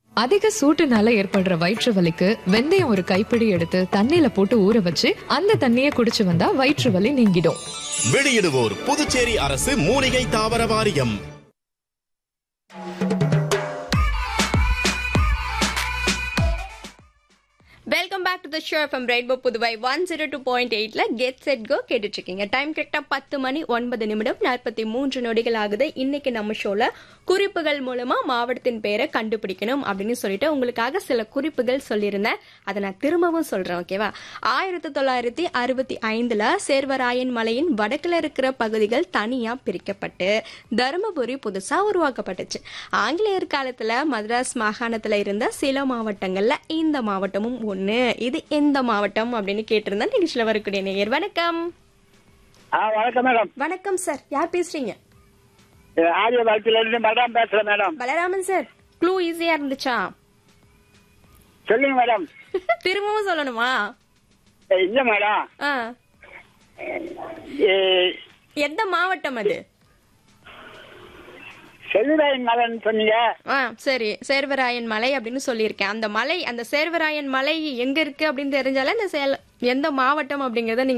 அதிக சூட்டுனால ஏற்படுற வயிற்று வலிக்கு வெந்தயம் ஒரு கைப்பிடி எடுத்து தண்ணியில போட்டு ஊற வச்சு அந்த தண்ணியை குடிச்சு வந்தா வயிற்று வலி நீங்கிடும் வெளியிடுவோர் புதுச்சேரி அரசு மூலிகை தாவர வாரியம் welcome back to the show from rainbow Puduvai one zero two point எயிட்ல கெட் செட் கோ கேட்டுட்டு இருக்கீங்க டைம் கரெக்டா பத்து மணி ஒன்பது நிமிடம் நாற்பத்தி மூன்று நொடிகள் ஆகுது இன்னைக்கு நம்ம ஷோல குறிப்புகள் மூலமா மாவட்டத்தின் பேரை கண்டுபிடிக்கணும் அப்படின்னு சொல்லிட்டு உங்களுக்காக சில குறிப்புகள் சொல்லியிருந்தேன் அதை நான் திரும்பவும் சொல்றேன் ஓகேவா ஆயிரத்தி தொள்ளாயிரத்தி அறுபத்தி ஐந்துல சேர்வராயன் மலையின் வடக்குல இருக்கிற பகுதிகள் தனியா பிரிக்கப்பட்டு தருமபுரி புதுசா உருவாக்கப்பட்டுச்சு ஆங்கிலேயர் காலத்துல மദ്രാஸ் மாகாணத்துல இருந்த சில மாவட்டங்கள்ல இந்த மாவட்டமும் ஒண்ணு இது எந்த மாவட்டம் அப்படின்னு கேட்டிருந்தேன் நிகழ்ச்சியில வரக்கூடிய நேயர் வணக்கம் ஆ வணக்கம் மேடம் வணக்கம் சார் யார் பேசுறீங்க இது ஆரிய வாழ்க்கையில இருந்து மேடம் பேசுறேன் மேடம் பலராமன் சார் க்ளூ ஈஸியா இருந்துச்சா சொல்லுங்க மேடம் திரும்பவும் சொல்லணுமா ஏ, இல்ல மேடம் ஆ ஏ, எந்த மாவட்டம் அது செல்லுராயன் மலன் சொன்னீங்க ஆ சரி சேர்வராயன் மலை அப்படின்னு சொல்லியிருக்கேன் அந்த மலை அந்த சேர்வராயன் மலை எங்க இருக்கு அப்படின்னு தெரிஞ்சாலே இந்த சேல எந்த மாவட்டம் அப்படிங்கறத நீங்க